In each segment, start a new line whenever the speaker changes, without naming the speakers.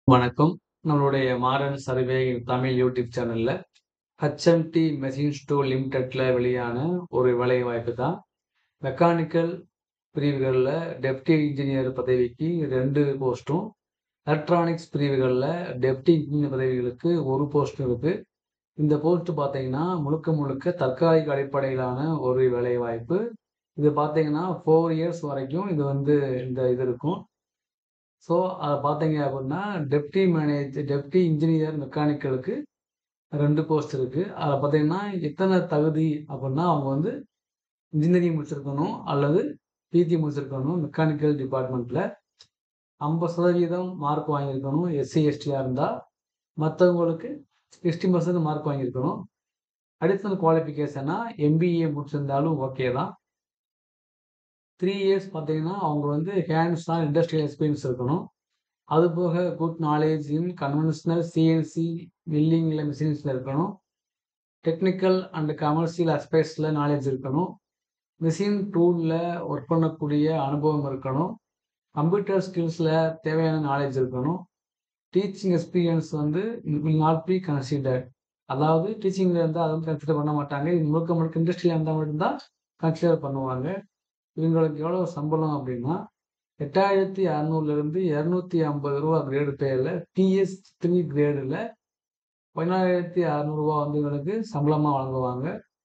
வணக்கம். நம்மளுடைய modern survey Tamil YouTube சேனல்ல ஹெச்எம்டி மெஷின்ஸ் டூல் லிமிடெட்ல வெளியான ஒரு வேலைவாய்ப்பு தான். மெக்கானிக்கல் பிரிவுகள்ல டெப்டி இன்ஜினியர் பதவிக்கு 2 போஸ்டும், எலக்ட்ரானிக்ஸ் பிரிவுகள்ல டெப்டி இன்ஜினியர் பதவிகளுக்கு 1 போஸ்ட் இருக்கு. இந்த போஸ்ட் பார்த்தீங்கன்னா, முழுக்க முழுக்க தற்காலிக அடிப்படையிலான ஒரு வேலைவாய்ப்பு. இது பார்த்தீங்கன்னா, 4 இயர்ஸ் வரைக்கும் இது வந்து இந்த இது இருக்கும். ஸோ, அத பார்த்தீங்க அப்டின்னா, டெப்டி மேனேஜ் டெப்டி இன்ஜினியர் மெக்கானிக்கலுக்கு 2 போஸ்ட் இருக்கு. அதுல பார்த்தீங்கன்னா, எத்தன தகுதி அப்டின்னா, அவங்க வந்து இன்ஜினியரிங் முடிச்சிருக்கணும் அல்லது பிஜி முடிச்சிருக்கணும் மெக்கானிக்கல் டிபார்ட்மெண்ட்ல. 50% மார்க் வாங்கியிருக்கணும் எஸ்சி, எஸ்டியா இருந்தா. மத்தவங்களுக்கு 60% மார்க் வாங்கியிருக்கணும். அடிஷனல் குவாலிஃபிகேஷன்னா எம்பிஏ முடிச்சிருந்தாலும் ஓகே தான். 3 இயர்ஸ் பார்த்தீங்கன்னா, அவங்க வந்து ஹேண்ட்ஸ் ஆன் இண்டஸ்ட்ரியல் எக்ஸ்பீரியன்ஸ் இருக்கணும். அதுபோக good knowledge in conventional CNC மில்லிங்ல மிஷின்ஸ்ல இருக்கணும். டெக்னிக்கல் அண்ட் கமர்ஷியல் அஸ்பெக்ட்ஸ்ல நாலேட்ஜ் இருக்கணும். மெஷின் டூல்ல ஒர்க் பண்ணக்கூடிய அனுபவம் இருக்கணும். கம்ப்யூட்டர் ஸ்கில்ஸ்ல தேவையான நாலேட்ஜ் இருக்கணும். டீச்சிங் எக்ஸ்பீரியன்ஸ் வந்து வில் நாட் பி கன்சிடர்ட். அதாவது டீச்சிங்ல இருந்தா அத வந்து கன்சிடர் பண்ண மாட்டாங்க. இது முழுக்க முழுக்க இண்டஸ்ட்ரியில இருந்தா மட்டும் தான் கன்சிடர் பண்ணுவாங்க. இவங்களுக்கு எவ்வளவு சம்பளம் அப்டின்னா, ரூ. 8,600லிருந்து ரூ. 250 கிரேடு பேல டிஎஸ் 3 கிரேடுல ரூ. 16,600 வந்து இவங்களுக்கு சம்பளமா வழங்குவாங்க.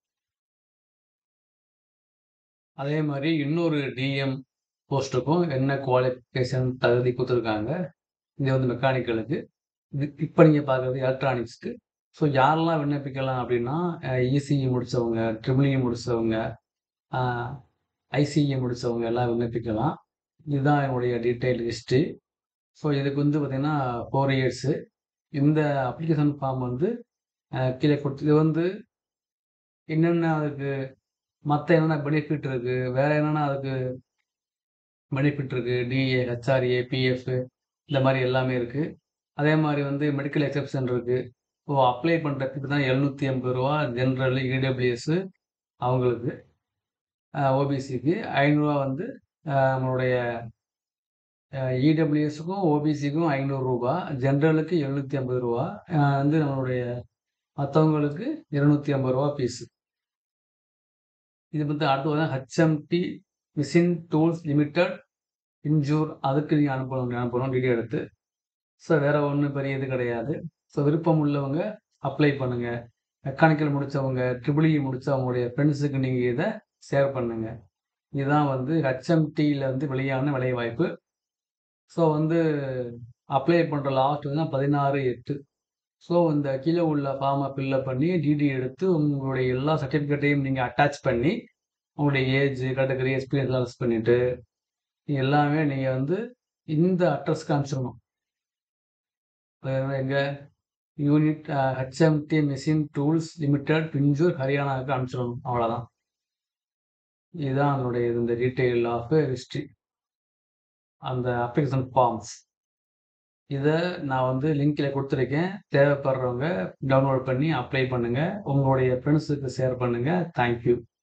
அதே மாரி இன்னொரு டிஎம் போஸ்ட்டுக்கும் என்ன குவாலிஃபிகேஷன் தகுதி குடுத்துருக்காங்க. இது வந்து மெக்கானிக்கலுக்கு. இது இப்ப நீங்க பார்க்குறது எலக்ட்ரானிக்ஸ்க்கு. ஸோ யாரெல்லாம் விண்ணப்பிக்கலாம் அப்டின்னா, அ இசிஇ முடிச்சவங்க, ட்ரிபிள் இ முடிச்சவங்க, அ ஐசிஇ முடிச்சவங்க எல்லாம் விண்ணப்பிக்கலாம். இதுதான் என்னுடைய டீட்டெயில் லிஸ்ட்டு. ஸோ இதுக்கு வந்து பார்த்தீங்கன்னா, 4 இயர்ஸு. இந்த அப்ளிகேஷன் ஃபார்ம் வந்து அ கீழ குடுத்து இது வந்து என்னென்ன அதுக்கு மத்த என்னென்ன பெனிஃபிட் இருக்கு, வேற என்னென்ன அதுக்கு பெனிஃபிட் இருக்கு. டிஏ, ஹெச்ஆர்ஏ, பிஎஃப் இந்த மாரி எல்லாமே இருக்கு. அதே மாரி வந்து மெடிக்கல் எக்செப்ஷன் இருக்கு. ஓ அப்ளை பண்றதுக்கு தான் ரூ. 780 ஜெனரல், இடபிள்யூஎஸ் அவங்களுக்கு. அ ஓபிசிக்கு ரூ. 500 வந்து அ நம்மளுடைய அ இடபிள்யூஎஸ்க்கும், ஓபிசிக்கும் ரூ. 500 ஜெனரலுக்கு ரூ. 750 அ வந்து நம்மளுடைய மத்தவங்களுக்கு ரூ. 250 ஃபீஸு. இது வந்து அடுத்து வந்து ஹெச்எம்டி மெஷின் டூல்ஸ் லிமிடெட் இன்ஜூர் அதுக்கு நீங்க அனுப்பணும் அனுப்பணும் வீடியோ எடுத்து. ஸோ வேற ஒண்ணும் பெரிய இது கிடையாது. ஸோ விருப்பம் உள்ளவங்க அப்ளை பண்ணுங்க. மெக்கானிக்கல் முடிச்சவங்க, ட்ரிபிள் இ முடிச்சவங்களுடைய ஃப்ரெண்ட்ஸுக்கு நீங்க இத ஷேர் பண்ணுங்க. இதுதான் வந்து ஹெச்எம்டில வந்து வெளியான வேலைவாய்ப்பு. ஸோ வந்து அப்ளை பண்ற லாஸ்ட் வந்து 16/8. ஸோ இந்த கீழ உள்ள ஃபார்ம ஃபில் அப் பண்ணி டிடி எடுத்து உங்களுடைய எல்லா சர்டிஃபிகேட்டையும் நீங்க அட்டாச் பண்ணி, உங்களுடைய ஏஜ், கேட்டகரி, எக்ஸ்பீரியன்ஸ்லாம் லிஸ்ட் பண்ணிட்டு, எல்லாமே நீங்க வந்து இந்த அட்ரஸ்க்கு அனுப்பிச்சிடணும். எங்க unit uh HMT machine tools limited, Pinjore, ஹரியானாவுக்கு அனுப்பிச்சிடணும். அவ்வளதான். இதுதான் அதனுடைய இந்த டீட்டெயில் ஆஃப் ஹிஸ்டரி. அந்த அப்ளிகேஷன் ஃபார்ம்ஸ். இத நான் வந்து லிங்க்ல குடுத்துருக்கேன். தேவைப்படுறவங்க டவுன்லோட் பண்ணி அப்ளை பண்ணுங்க. உங்களுடைய ஃப்ரெண்ட்ஸுக்கு ஷேர் பண்ணுங்க. Thank you.